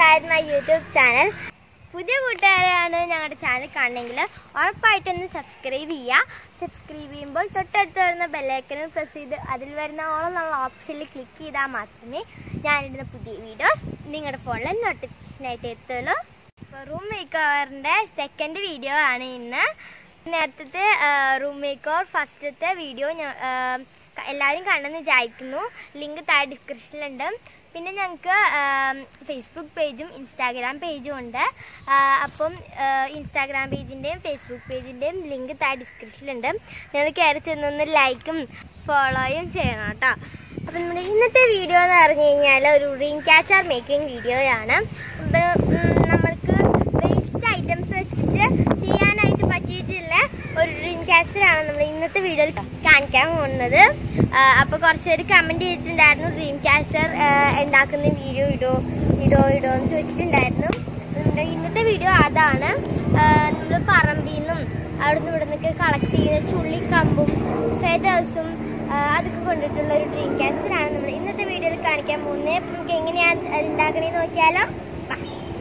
Back my YouTube channel പുതിയ കൂട്ടുകാരാണ് ഞങ്ങളുടെ channel കാണണമെങ്കിൽ ഉറപ്പായിട്ടൊന്ന് സബ്സ്ക്രൈബ് ചെയ്യുക സബ്സ്ക്രൈബ് ചെയ്യുമ്പോൾ തൊട്ടടുത്ത് വരുന്ന ബെല്ലൈക്കനും പ്രസ് ചെയ്ത് അതിൽ വരുന്ന ഓളം എന്നുള്ള ഓപ്ഷനിൽ ക്ലിക്ക് ചെയ്താൽ മാത്രമേ ഞാനിടുന്ന പുതിയ വീഡിയോസ് നിങ്ങളുടെ ഫോണിൽ നോട്ടിഫിക്കേഷനായിട്ട് എത്തുള്ളൂ അപ്പോൾ റൂം മേക്ക് ഓവറിൻ്റെ സെക്കൻഡ് വീഡിയോ ആണ് ഇന്ന് നേരത്തെ റൂം മേക്ക് ഓവർ ഫസ്റ്റത്തെ വീഡിയോ എല്ലാവരും കണ്ടെന്ന് വിചാരിക്കുന്നു ലിങ്ക് താഴെ ഡിസ്ക്രിപ്ഷനിലുണ്ട് പിന്നെ ഞങ്ങൾക്ക് ഫേസ്ബുക്ക് പേജും ഇൻസ്റ്റാഗ്രാം പേജും ഉണ്ട് ആ, അപ്പം ഇൻസ്റ്റാഗ്രാം പേജിൻ്റെയും ഫേസ്ബുക്ക് പേജിൻ്റെയും ലിങ്ക് താഴെ ഡിസ്ക്രിപ്ഷനിലുണ്ട് നിങ്ങൾ കയറി ചെന്നൊന്ന് ലൈക്കും ഫോളോയും ചെയ്യണം കേട്ടോ അപ്പം നമ്മുടെ ഇന്നത്തെ വീഡിയോ എന്ന് പറഞ്ഞു കഴിഞ്ഞാൽ ഒരു റിംഗ് ക്യാച്ചർ മേക്കിംഗ് വീഡിയോയാണ് അപ്പം, ഉം, നമ്മൾക്ക് വേസ്റ്റ് ഐറ്റംസ് വെച്ചിട്ട് ചെയ്യാനായിട്ട് പറ്റിയിട്ടുള്ള ഒരു ഡ്രീം ക്യാച്ചറാണ് നമ്മൾ ഇന്നത്തെ വീഡിയോയിൽ കാണിക്കാൻ പോകുന്നത് അപ്പോൾ കുറച്ച് പേര് കമൻറ്റ് ചെയ്തിട്ടുണ്ടായിരുന്നു ഡ്രീം ക്യാച്ചർ ഉണ്ടാക്കുന്ന വീഡിയോ ഇടോ ഇടോ ഇടോ എന്ന് ചോദിച്ചിട്ടുണ്ടായിരുന്നു നമ്മുടെ ഇന്നത്തെ വീഡിയോ അതാണ് നമ്മൾ പറമ്പിൽ നിന്നും അവിടെ നിന്ന് ഇവിടെ നിന്നൊക്കെ കളക്ട് ചെയ്യുന്ന ചുള്ളിക്കമ്പും ഫെദേഴ്സും അതൊക്കെ കൊണ്ടിട്ടുള്ള ഒരു ഡ്രീം ക്യാച്ചറാണ് നമ്മൾ ഇന്നത്തെ വീഡിയോയിൽ കാണിക്കാൻ പോകുന്നത് അപ്പം നമുക്ക് എങ്ങനെയാണ് ഉണ്ടാക്കണേന്ന് നോക്കിയാലോ വാ.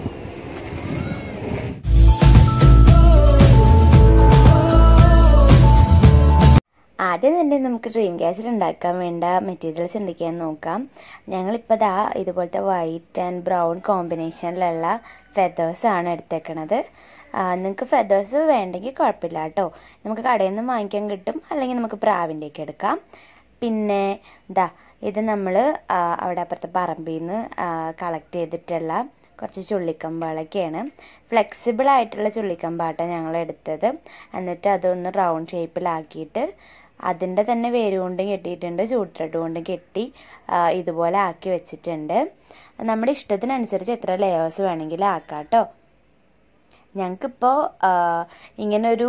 ആദ്യം തന്നെ നമുക്ക് ഡ്രീം ക്യാച്ചർ ഉണ്ടാക്കാൻ വേണ്ട മെറ്റീരിയൽസ് എന്തൊക്കെയാണെന്ന് നോക്കാം ഞങ്ങളിപ്പോൾ ദാ ഇതുപോലത്തെ വൈറ്റ് ആൻഡ് ബ്രൗൺ കോമ്പിനേഷനിലുള്ള ഫെദേഴ്സ് ആണ് എടുത്തേക്കണത് നിങ്ങൾക്ക് ഫെദേഴ്സ് വേണ്ടെങ്കിൽ കുഴപ്പമില്ല കേട്ടോ നമുക്ക് കടയിൽ നിന്ന് വാങ്ങിക്കാൻ കിട്ടും അല്ലെങ്കിൽ നമുക്ക് പ്രാവിൻ്റെയൊക്കെ എടുക്കാം പിന്നെ ദാ ഇത് നമ്മൾ അവിടെ അപ്പുറത്തെ പറമ്പിൽ നിന്ന് കളക്ട് ചെയ്തിട്ടുള്ള കുറച്ച് ചുള്ളിക്കമ്പുകളൊക്കെയാണ് ഫ്ലെക്സിബിൾ ആയിട്ടുള്ള ചുള്ളിക്കമ്പാട്ട ഞങ്ങൾ എടുത്തത് എന്നിട്ട് അതൊന്ന് റൗണ്ട് ഷേപ്പിലാക്കിയിട്ട് അതിൻ്റെ തന്നെ വേര് കൊണ്ടും കെട്ടിയിട്ടുണ്ട് ചൂട്ടിട്ട് കൊണ്ടും കെട്ടി ആ, ഇതുപോലെ ആക്കി വെച്ചിട്ടുണ്ട് നമ്മുടെ ഇഷ്ടത്തിനനുസരിച്ച് എത്ര ലെയേഴ്സ് വേണമെങ്കിലും ആക്കാം കേട്ടോ ഞങ്ങൾക്കിപ്പോൾ ഇങ്ങനൊരു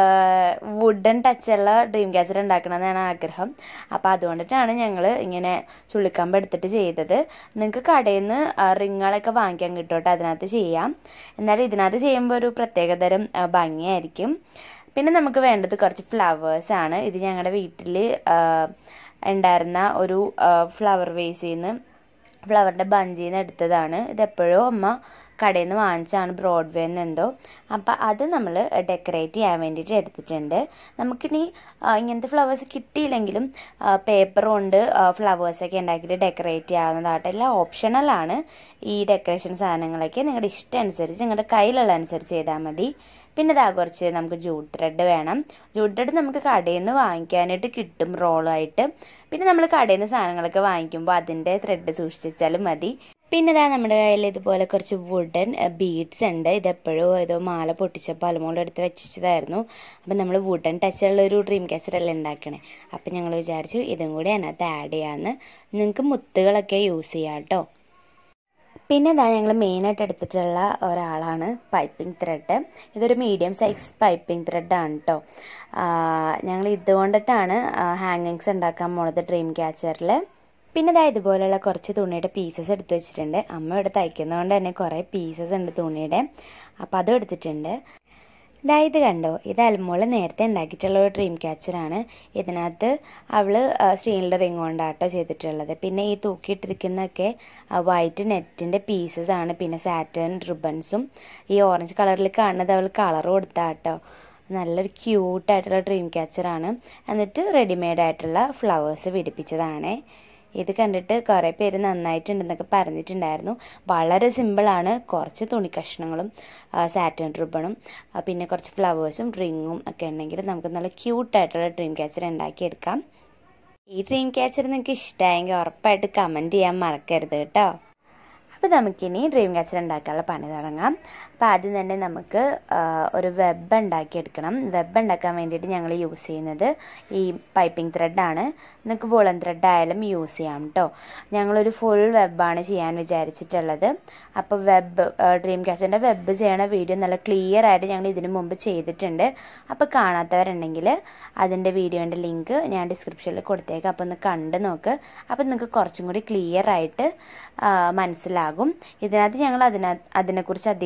വുഡൻ ടച്ചുള്ള ഡ്രീം ക്യാച്ചർ ഉണ്ടാക്കണമെന്നാണ് ആഗ്രഹം അപ്പോൾ അതുകൊണ്ടിട്ടാണ് ഞങ്ങൾ ഇങ്ങനെ ചുള്ളിക്കമ്പ് എടുത്തിട്ട് ചെയ്തത് നിങ്ങൾക്ക് കടയിൽ നിന്ന് റിങ്ങുകളൊക്കെ വാങ്ങിക്കാൻ കിട്ടും കേട്ടോ അതിനകത്ത് ചെയ്യാം എന്നാലും ഇതിനകത്ത് ചെയ്യുമ്പോൾ ഒരു പ്രത്യേകതരം ആ, ഭംഗിയായിരിക്കും പിന്നെ നമുക്ക് വേണ്ടത് കുറച്ച് ഫ്ലവേഴ്സ് ആണ് ഇത് ഞങ്ങളുടെ വീട്ടിൽ ഉണ്ടായിരുന്ന ഒരു ഫ്ലവർ വേസിൽ നിന്ന് ഫ്ലവറിൻ്റെ ബഞ്ചിൽ നിന്ന് എടുത്തതാണ് ഇതെപ്പോഴും അമ്മ കടയിൽ നിന്ന് വാങ്ങിച്ചാണ് ബ്രോഡ്വേ എന്തോ അപ്പോൾ അത് നമ്മൾ ഡെക്കറേറ്റ് ചെയ്യാൻ വേണ്ടിയിട്ട് എടുത്തിട്ടുണ്ട് നമുക്കിനി ആ, ഇങ്ങനത്തെ ഫ്ലവേഴ്സ് കിട്ടിയില്ലെങ്കിലും പേപ്പർ കൊണ്ട് ഫ്ലവേഴ്സൊക്കെ ഉണ്ടാക്കിയിട്ട് ഡെക്കറേറ്റ് ചെയ്യാവുന്നതായിട്ട് എല്ലാം ഓപ്ഷണലാണ് ഈ ഡെക്കറേഷൻ സാധനങ്ങളൊക്കെ നിങ്ങളുടെ ഇഷ്ടം അനുസരിച്ച് നിങ്ങളുടെ കയ്യിലുള്ള അനുസരിച്ച് ചെയ്താൽ മതി പിന്നെ ഇതാ കുറച്ച് നമുക്ക് ജൂട്ട് ത്രെഡ് വേണം ജൂട്ട് ത്രെഡ് നമുക്ക് കടയിൽ നിന്ന് വാങ്ങിക്കാനായിട്ട് കിട്ടും റോളായിട്ട് പിന്നെ നമ്മൾ കടയിൽ നിന്ന് സാധനങ്ങളൊക്കെ വാങ്ങിക്കുമ്പോൾ അതിൻ്റെ ത്രെഡ് സൂക്ഷിച്ച് വെച്ചാലും മതി പിന്നെ ഇതാ നമ്മുടെ കയ്യിൽ ഇതുപോലെ കുറച്ച് വുഡൻ ബീഡ്സ് ഉണ്ട് ഇതെപ്പോഴും ഏതോ മാല പൊട്ടിച്ചപ്പോൾ അലുമോളം എടുത്ത് വെച്ചതായിരുന്നു അപ്പം നമ്മൾ വുഡൻ ടച്ചുള്ള ഒരു ഡ്രീം ക്യാച്ചറല്ലേ ഉണ്ടാക്കണേ അപ്പം ഞങ്ങൾ വിചാരിച്ചു ഇതും കൂടി അതിനകത്ത് ആഡ് ചെയ്യാമെന്ന് നിങ്ങൾക്ക് മുത്തുകളൊക്കെ യൂസ് ചെയ്യാം കേട്ടോ പിന്നെ ഇതാ ഞങ്ങൾ മെയിനായിട്ട് എടുത്തിട്ടുള്ള ഒരാളാണ് പൈപ്പിംഗ് ത്രെഡ് ഇതൊരു മീഡിയം സൈസ് പൈപ്പിംഗ് ത്രെഡാണ് കേട്ടോ ഞങ്ങൾ ഇതുകൊണ്ടിട്ടാണ് ഹാങ്ങിങ്സ് ഉണ്ടാക്കാൻ പോണത് ഡ്രീം ക്യാച്ചറിൽ പിന്നെ ഇതാ ഇതുപോലുള്ള കുറച്ച് തുണിയുടെ പീസസ് എടുത്ത് വെച്ചിട്ടുണ്ട് അമ്മ ഇവിടെ തയ്ക്കുന്നതുകൊണ്ട് തന്നെ കുറേ പീസസ് ഉണ്ട് തുണിയുടെ അപ്പോൾ അതും എടുത്തിട്ടുണ്ട് ദാ ഇത് കണ്ടോ ഇത് അൽമോള് നേരത്തെ ഉണ്ടാക്കിയിട്ടുള്ള ഒരു ഡ്രീം ക്യാച്ചറാണ് ഇതിനകത്ത് അവള് സ്റ്റീലിൻ്റെ റിങ് കൊണ്ടാട്ടോ ചെയ്തിട്ടുള്ളത് പിന്നെ ഈ തൂക്കിയിട്ടിരിക്കുന്നതൊക്കെ വൈറ്റ് നെറ്റിൻ്റെ പീസസ് ആണ് പിന്നെ സാറ്റേൺ റിബൺസും ഈ ഓറഞ്ച് കളറിൽ കാണുന്നത് അവൾ കളർ കൊടുത്താട്ടോ നല്ലൊരു ക്യൂട്ടായിട്ടുള്ള ഡ്രീം ക്യാച്ചറാണ് എന്നിട്ട് റെഡിമെയ്ഡ് ആയിട്ടുള്ള ഫ്ലവേഴ്സ് പിടിപ്പിച്ചതാണേ ഇത് കണ്ടിട്ട് കുറേ പേര് നന്നായിട്ടുണ്ടെന്നൊക്കെ പറഞ്ഞിട്ടുണ്ടായിരുന്നു വളരെ സിമ്പിളാണ് കുറച്ച് തുണി കഷ്ണങ്ങളും സാറ്റൻ റിബണും ആ, പിന്നെ കുറച്ച് ഫ്ലവേഴ്സും റിങ്ങും ഒക്കെ ഉണ്ടെങ്കിൽ നമുക്ക് നല്ല ക്യൂട്ടായിട്ടുള്ള ഡ്രീം ക്യാച്ചർ ഉണ്ടാക്കിയെടുക്കാം ഈ ഡ്രീം ക്യാച്ചർ നിങ്ങൾക്ക് ഇഷ്ടമായെങ്കിൽ ഉറപ്പായിട്ട് കമൻറ്റ് ചെയ്യാൻ മറക്കരുത് കേട്ടോ അപ്പോൾ നമുക്കിനി ഡ്രീം ക്യാച്ചർ ഉണ്ടാക്കാനുള്ള പണി തുടങ്ങാം അപ്പോൾ ആദ്യം തന്നെ നമുക്ക് ആ, ഒരു വെബ് ഉണ്ടാക്കിയെടുക്കണം വെബ് ഉണ്ടാക്കാൻ വേണ്ടിയിട്ട് ഞങ്ങൾ യൂസ് ചെയ്യുന്നത് ഈ പൈപ്പിംഗ് ത്രെഡാണ് നിങ്ങൾക്ക് വോളൻ ത്രെഡ് ആയാലും യൂസ് ചെയ്യാം കേട്ടോ ഞങ്ങളൊരു ഫുൾ വെബാണ് ചെയ്യാൻ വിചാരിച്ചിട്ടുള്ളത് അപ്പോൾ വെബ് ഡ്രീം ക്യാച്ചറിൻ്റെ വെബ് ചെയ്യണ വീഡിയോ നല്ല ക്ലിയർ ആയിട്ട് ഞങ്ങൾ ഇതിനു മുമ്പ് ചെയ്തിട്ടുണ്ട് അപ്പോൾ കാണാത്തവരുണ്ടെങ്കിൽ അതിൻ്റെ വീഡിയോൻ്റെ ലിങ്ക് ഞാൻ ഡിസ്ക്രിപ്ഷനിൽ കൊടുത്തേക്കാം അപ്പോൾ ഒന്ന് കണ്ട് നോക്ക് അപ്പോൾ നിങ്ങൾക്ക് കുറച്ചും കൂടി ക്ലിയർ ആയിട്ട് ആ, മനസ്സിലാകും ഇതിനകത്ത് ഞങ്ങൾ അതിനകത്ത് അതിനെക്കുറിച്ച് അധികം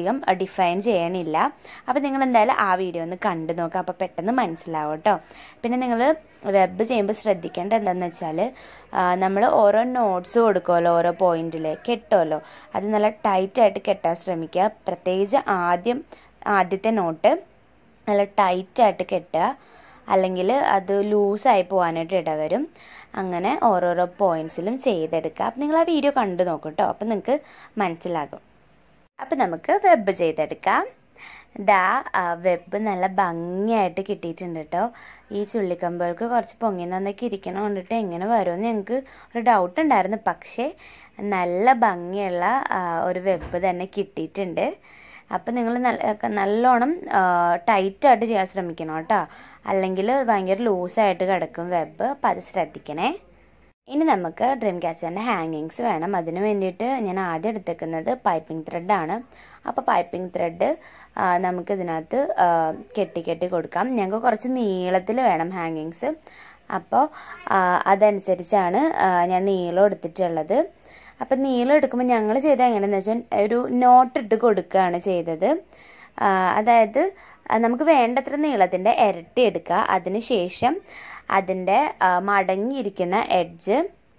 ഡിഫൈൻ ചെയ്യണില്ല അപ്പോൾ നിങ്ങൾ എന്തായാലും ആ വീഡിയോ ഒന്ന് കണ്ടു നോക്കുക അപ്പോൾ പെട്ടെന്ന് മനസ്സിലാവും കേട്ടോ പിന്നെ നിങ്ങൾ വെബ് ചെയ്യുമ്പോൾ ശ്രദ്ധിക്കേണ്ടത് എന്താണെന്ന് വെച്ചാൽ നമ്മൾ ഓരോ നോട്ട്സ് കൊടുക്കുമല്ലോ ഓരോ പോയിന്റിൽ കെട്ടുമല്ലോ അത് നല്ല ടൈറ്റായിട്ട് കെട്ടാൻ ശ്രമിക്കുക പ്രത്യേകിച്ച് ആദ്യം ആദ്യത്തെ നോട്ട് നല്ല ടൈറ്റായിട്ട് കെട്ടുക അല്ലെങ്കിൽ അത് ലൂസായി പോകാനായിട്ട് ഇടവരും അങ്ങനെ ഓരോരോ പോയിന്റ്സിലും ചെയ്തെടുക്കുക അപ്പം നിങ്ങൾ ആ വീഡിയോ കണ്ടു നോക്കും കേട്ടോ അപ്പം നിങ്ങൾക്ക് മനസ്സിലാകും അപ്പം നമുക്ക് വെബ് ചെയ്തെടുക്കാം ദാ വെബ് നല്ല ഭംഗിയായിട്ട് കിട്ടിയിട്ടുണ്ട് കേട്ടോ ഈ ചുള്ളിക്കമ്പുകൾക്ക് കുറച്ച് പൊങ്ങി നന്നൊക്കെ ഇരിക്കണം കൊണ്ടിട്ട് എങ്ങനെ വരുമെന്ന് ഞങ്ങൾക്ക് ഒരു ഡൗട്ട് ഉണ്ടായിരുന്നു പക്ഷേ നല്ല ഭംഗിയുള്ള ആ, ഒരു വെബ് തന്നെ കിട്ടിയിട്ടുണ്ട് അപ്പം നിങ്ങൾ നല്ല നല്ലോണം ടൈറ്റായിട്ട് ചെയ്യാൻ ശ്രമിക്കണം കേട്ടോ അല്ലെങ്കിൽ ഭയങ്കര ലൂസായിട്ട് കിടക്കും വെബ് അപ്പം അത് ശ്രദ്ധിക്കണേ ഇനി നമുക്ക് ഡ്രീം ക്യാച്ചറിൻ്റെ ഹാങ്ങിങ്സ് വേണം അതിന് വേണ്ടിയിട്ട് ഞാൻ ആദ്യം എടുത്തേക്കുന്നത് പൈപ്പിംഗ് ത്രെഡാണ് അപ്പോൾ പൈപ്പിംഗ് ത്രെഡ് നമുക്ക് ഇതിനകത്ത് ആ, കെട്ടി കെട്ടി കൊടുക്കാം ഞങ്ങൾക്ക് കുറച്ച് നീളത്തിൽ വേണം ഹാങ്ങിങ്സ് അപ്പോൾ ആ, അതനുസരിച്ചാണ് ആ, ഞാൻ നീളം എടുത്തിട്ടുള്ളത് അപ്പം നീളം എടുക്കുമ്പോൾ ഞങ്ങൾ ചെയ്തത് എങ്ങനെയാണെന്ന് വെച്ചാൽ ഒരു നോട്ട് ഇട്ട് കൊടുക്കുകയാണ് ചെയ്തത് ആ, അതായത് ആ, നമുക്ക് വേണ്ടത്ര നീളത്തിൻ്റെ ഇരട്ടി എടുക്കുക അതിന് ശേഷം അതിൻ്റെ ആ, മടങ്ങിയിരിക്കുന്ന എഡ്ജ്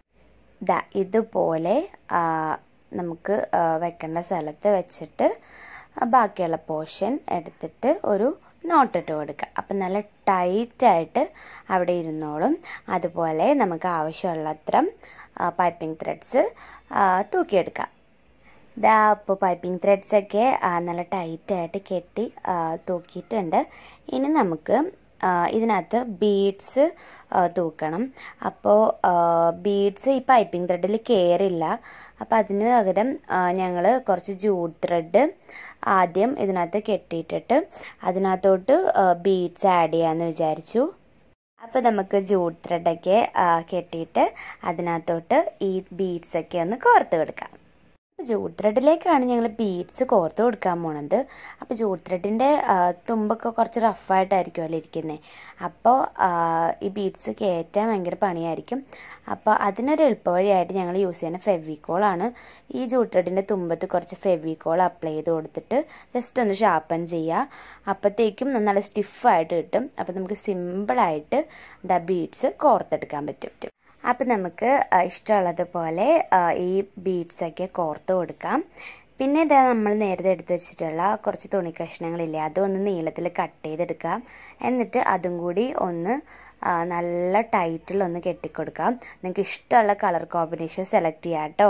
ദാ ഇതുപോലെ ആ, നമുക്ക് ആ, വെക്കേണ്ട സ്ഥലത്ത് വെച്ചിട്ട് ആ, ബാക്കിയുള്ള പോർഷൻ എടുത്തിട്ട് ഒരു നോട്ടിട്ട് കൊടുക്കുക അപ്പം നല്ല ടൈറ്റായിട്ട് അവിടെ ഇരുന്നോളും അതുപോലെ നമുക്ക് ആവശ്യമുള്ളത്ര പൈപ്പിംഗ് ത്രെഡ്സ് തൂക്കിയെടുക്കാം ഇതാ ഇപ്പോൾ പൈപ്പിംഗ് ത്രെഡ്സൊക്കെ നല്ല ടൈറ്റായിട്ട് കെട്ടി ആ, തൂക്കിയിട്ടുണ്ട് ഇനി നമുക്ക് ആ, ഇതിനകത്ത് ബീഡ്സ് തൂക്കണം അപ്പോൾ ബീഡ്സ് ഈ പൈപ്പിംഗ് ത്രെഡിൽ കയറില്ല അപ്പോൾ അതിന് പകരം ഞങ്ങൾ കുറച്ച് ജൂട്ട് ത്രെഡ് ആദ്യം ഇതിനകത്ത് കെട്ടിയിട്ടിട്ട് അതിനകത്തോട്ട് ബീഡ്സ് ആഡ് ചെയ്യാമെന്ന് വിചാരിച്ചു അപ്പോൾ നമുക്ക് ജൂട്ട് ത്രെഡൊക്കെ കെട്ടിയിട്ട് അതിനകത്തോട്ട് ഈ ബീഡ്സൊക്കെ ഒന്ന് കോർത്ത് കൊടുക്കാം അപ്പോൾ ജൂട്ട് ത്രെഡിലേക്കാണ് ഞങ്ങൾ ബീഡ്സ് കോർത്ത് കൊടുക്കാൻ പോണത് അപ്പോൾ ജൂട്ട് ത്രെഡിൻ്റെ തുമ്പൊക്കെ കുറച്ച് റഫായിട്ടായിരിക്കുമല്ലോ ഇരിക്കുന്നത് അപ്പോൾ ഈ ബീഡ്സ് കയറ്റാൻ ഭയങ്കര പണിയായിരിക്കും അപ്പോൾ അതിനൊരു എളുപ്പവഴിയായിട്ട് ഞങ്ങൾ യൂസ് ചെയ്യുന്ന ഫെവിക്കോളാണ് ഈ ജൂട്ട് ത്രെഡിൻ്റെ തുമ്പത്ത് കുറച്ച് ഫെവിക്കോൾ അപ്ലൈ ചെയ്ത് കൊടുത്തിട്ട് ജസ്റ്റ് ഒന്ന് ഷാർപ്പൻ ചെയ്യുക അപ്പോഴത്തേക്കും നല്ല സ്റ്റിഫായിട്ട് കിട്ടും അപ്പോൾ നമുക്ക് സിമ്പിളായിട്ട് ദ ബീഡ്സ് കോർത്തെടുക്കാൻ പറ്റും അപ്പം നമുക്ക് ആ, ഇഷ്ടമുള്ളതുപോലെ ആ, ഈ ബീഡ്സൊക്കെ കോർത്ത് കൊടുക്കാം പിന്നെ ഇതാ നമ്മൾ നേരത്തെ എടുത്ത് വെച്ചിട്ടുള്ള കുറച്ച് തുണി കഷ്ണങ്ങളില്ലേ അതൊന്ന് നീളത്തിൽ കട്ട് ചെയ്തെടുക്കാം എന്നിട്ട് അതും കൂടി ഒന്ന് ആ, നല്ല ടൈറ്റിൽ ഒന്ന് കെട്ടിക്കൊടുക്കാം നിങ്ങൾക്ക് ഇഷ്ടമുള്ള കളർ കോമ്പിനേഷൻ സെലക്ട് ചെയ്യാം കേട്ടോ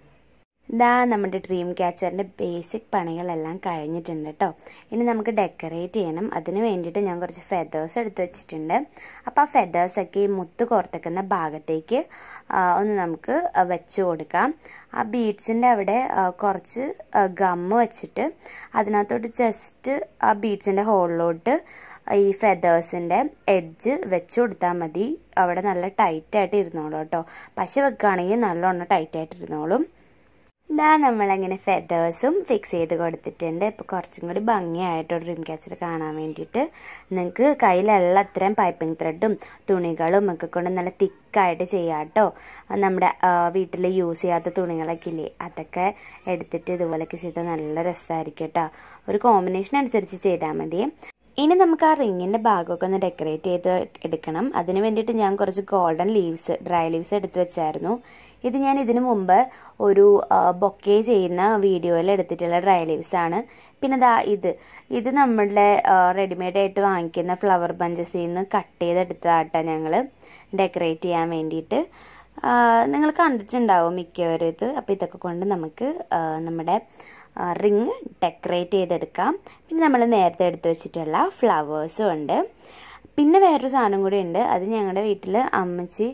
ഇതാ നമ്മുടെ ഡ്രീം ക്യാച്ചറിൻ്റെ ബേസിക് പണികളെല്ലാം കഴിഞ്ഞിട്ടുണ്ട് കേട്ടോ ഇനി നമുക്ക് ഡെക്കറേറ്റ് ചെയ്യണം അതിന് വേണ്ടിയിട്ട് ഞാൻ കുറച്ച് ഫെദേഴ്സ് എടുത്ത് വെച്ചിട്ടുണ്ട് അപ്പോൾ ആ ഫെദേഴ്സൊക്കെ ഈ മുത്ത് കോർത്തേക്കുന്ന ഭാഗത്തേക്ക് ആ, ഒന്ന് നമുക്ക് വെച്ച് കൊടുക്കാം ആ ബീഡ്സിൻ്റെ അവിടെ ആ, കുറച്ച് ഗമ്മ് വെച്ചിട്ട് അതിനകത്തോട്ട് ജസ്റ്റ് ആ ബീഡ്സിൻ്റെ ഹോളിലോട്ട് ഈ ഫെദേഴ്സിൻ്റെ എഡ്ജ് വെച്ച് കൊടുത്താൽ മതി അവിടെ നല്ല ടൈറ്റായിട്ട് ഇരുന്നോളൂ കേട്ടോ പശ വെക്കുകയാണെങ്കിൽ നല്ലോണം ടൈറ്റായിട്ട് ഇരുന്നോളും ഇതാ നമ്മളങ്ങനെ ഫെദേഴ്സും ഫിക്സ് ചെയ്ത് കൊടുത്തിട്ടുണ്ട് ഇപ്പോൾ കുറച്ചും കൂടി ഭംഗിയായിട്ട് ഡ്രീം ക്യാച്ചർ കാണാൻ വേണ്ടിയിട്ട് നിങ്ങൾക്ക് കയ്യിലുള്ള അത്രയും പൈപ്പിംഗ് ത്രെഡും തുണികളും ഒക്കെ കൊണ്ട് നല്ല തിക്കായിട്ട് ചെയ്യാം കേട്ടോ നമ്മുടെ വീട്ടിൽ യൂസ് ചെയ്യാത്ത തുണികളൊക്കെ ഇല്ലേ അതൊക്കെ എടുത്തിട്ട് ഇതുപോലെയൊക്കെ ചെയ്താൽ നല്ല രസമായിരിക്കും കേട്ടോ ഒരു കോമ്പിനേഷൻ അനുസരിച്ച് ചെയ്താൽ മതി ഇനി നമുക്ക് ആ റിങ്ങിൻ്റെ ഭാഗമൊക്കെ ഒന്ന് ഡെക്കറേറ്റ് ചെയ്ത് എടുക്കണം അതിന് വേണ്ടിയിട്ട് ഞാൻ കുറച്ച് ഗോൾഡൻ ലീവ്സ് ഡ്രൈ ലീവ്സ് എടുത്ത് വെച്ചായിരുന്നു ഇത് ഞാൻ ഇതിനു മുമ്പ് ഒരു ബൊക്കെ ചെയ്യുന്ന വീഡിയോയിൽ എടുത്തിട്ടുള്ള ഡ്രൈ ലീവ്സ് ആണ് പിന്നെ ദാ ഇത് ഇത് നമ്മളുടെ റെഡിമെയ്ഡ് ആയിട്ട് വാങ്ങിക്കുന്ന ഫ്ലവർ ബഞ്ചസിൽ നിന്ന് കട്ട് ചെയ്തെടുത്തതാട്ടോ ഞങ്ങൾ ഡെക്കറേറ്റ് ചെയ്യാൻ വേണ്ടിയിട്ട് നിങ്ങൾ കണ്ടിട്ടുണ്ടാവും മിക്കവരും ഇത് അപ്പോൾ ഇതൊക്കെ കൊണ്ട് നമുക്ക് ആ, നമ്മുടെ റിങ് ഡെക്കറേറ്റ് ചെയ്തെടുക്കാം പിന്നെ നമ്മൾ നേരത്തെ എടുത്തു വെച്ചിട്ടുള്ള ഫ്ലവേഴ്സും ഉണ്ട് പിന്നെ വേറൊരു സാധനം കൂടി ഉണ്ട് അത് ഞങ്ങളുടെ വീട്ടിൽ അമ്മച്ചി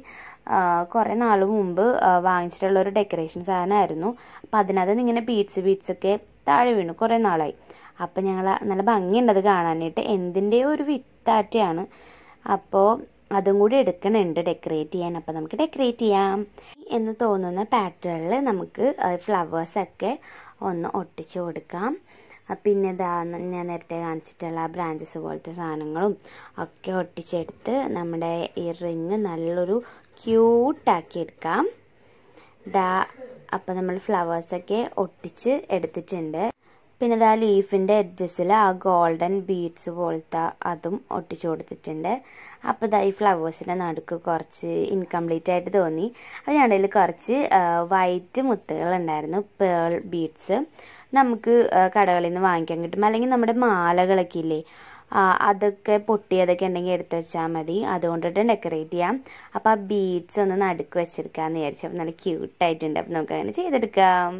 കുറേ നാൾ മുമ്പ് ആ, വാങ്ങിച്ചിട്ടുള്ള ഒരു ഡെക്കറേഷൻ സാധനമായിരുന്നു അപ്പം അതിനകത്ത് നിന്ന് ഇങ്ങനെ ബീഡ്സ് ബീഡ്സ് ഒക്കെ താഴെ വീണു കുറേ നാളായി അപ്പം ഞങ്ങൾ നല്ല ഭംഗിയുണ്ട് അത് കാണാനായിട്ട് എന്തിൻ്റെയോ ഒരു വിത്താറ്റയാണ് അപ്പോൾ അതും കൂടി എടുക്കണുണ്ട് ഡെക്കറേറ്റ് ചെയ്യാൻ അപ്പോൾ നമുക്ക് ഡെക്കറേറ്റ് ചെയ്യാം എന്ന് തോന്നുന്ന പാറ്റേണിൽ നമുക്ക് ഫ്ലവേഴ്സൊക്കെ ഒന്ന് ഒട്ടിച്ചു കൊടുക്കാം ആ, പിന്നെ ഇതാ ഞാൻ നേരത്തെ കാണിച്ചിട്ടുള്ള ബ്രാഞ്ചസ് പോലത്തെ സാധനങ്ങളും ഒക്കെ ഒട്ടിച്ചെടുത്ത് നമ്മുടെ ഈ റിങ് നല്ലൊരു ക്യൂട്ടാക്കി എടുക്കാം ഇതാ അപ്പം നമ്മൾ ഫ്ലവേഴ്സൊക്കെ ഒട്ടിച്ച് എടുത്തിട്ടുണ്ട് പിന്നെ ഇതാ ലീഫിൻ്റെ എഡ്ജസിൽ ആ ഗോൾഡൻ ബീഡ്സ് പോലത്തെ അതും ഒട്ടിച്ചു കൊടുത്തിട്ടുണ്ട് അപ്പോൾ ഇതാ ഈ ഫ്ലവേഴ്സിൻ്റെ നടുക്ക് കുറച്ച് ഇൻകംപ്ലീറ്റ് ആയിട്ട് തോന്നി അപ്പോൾ ഞങ്ങളുടെ കയ്യിൽ കുറച്ച് വൈറ്റ് മുത്തുകളുണ്ടായിരുന്നു പേൾ ബീഡ്സ് നമുക്ക് ആ, കടകളിൽ നിന്ന് വാങ്ങിക്കാൻ കിട്ടും അല്ലെങ്കിൽ നമ്മുടെ മാലകളൊക്കെ ഇല്ലേ ആ, അതൊക്കെ പൊട്ടിയതൊക്കെ ഉണ്ടെങ്കിൽ എടുത്ത് വെച്ചാൽ മതി അതുകൊണ്ടിട്ട് ഡെക്കറേറ്റ് ചെയ്യാം അപ്പോൾ ആ ബീഡ്സ് ഒന്ന് നടുക്ക് വെച്ചെടുക്കാമെന്ന് വിചാരിച്ചു അപ്പോൾ നല്ല ക്യൂട്ടായിട്ടുണ്ട് അപ്പോൾ നമുക്ക് അങ്ങനെ ചെയ്തെടുക്കാം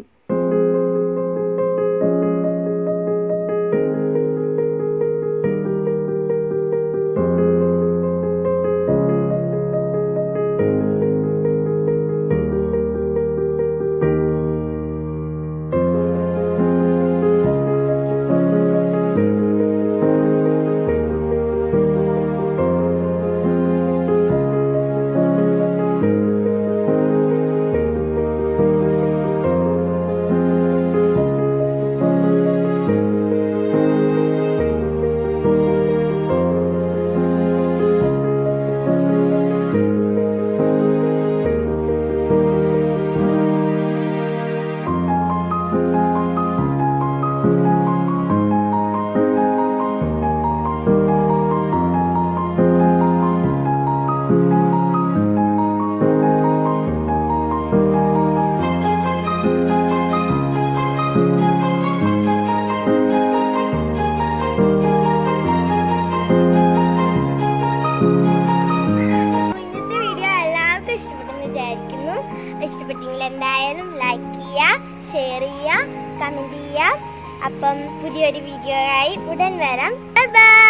ഇന്നത്തെ വീഡിയോ എല്ലാവർക്കും ഇഷ്ടപ്പെട്ടെന്ന് വിചാരിക്കുന്നു ഇഷ്ടപ്പെട്ടെങ്കിൽ എന്തായാലും ലൈക്ക് ചെയ്യുക ഷെയർ ചെയ്യുക കമന്റ് ചെയ്യുക അപ്പം പുതിയൊരു വീഡിയോ ആയി ഉടൻ വരാം ബൈ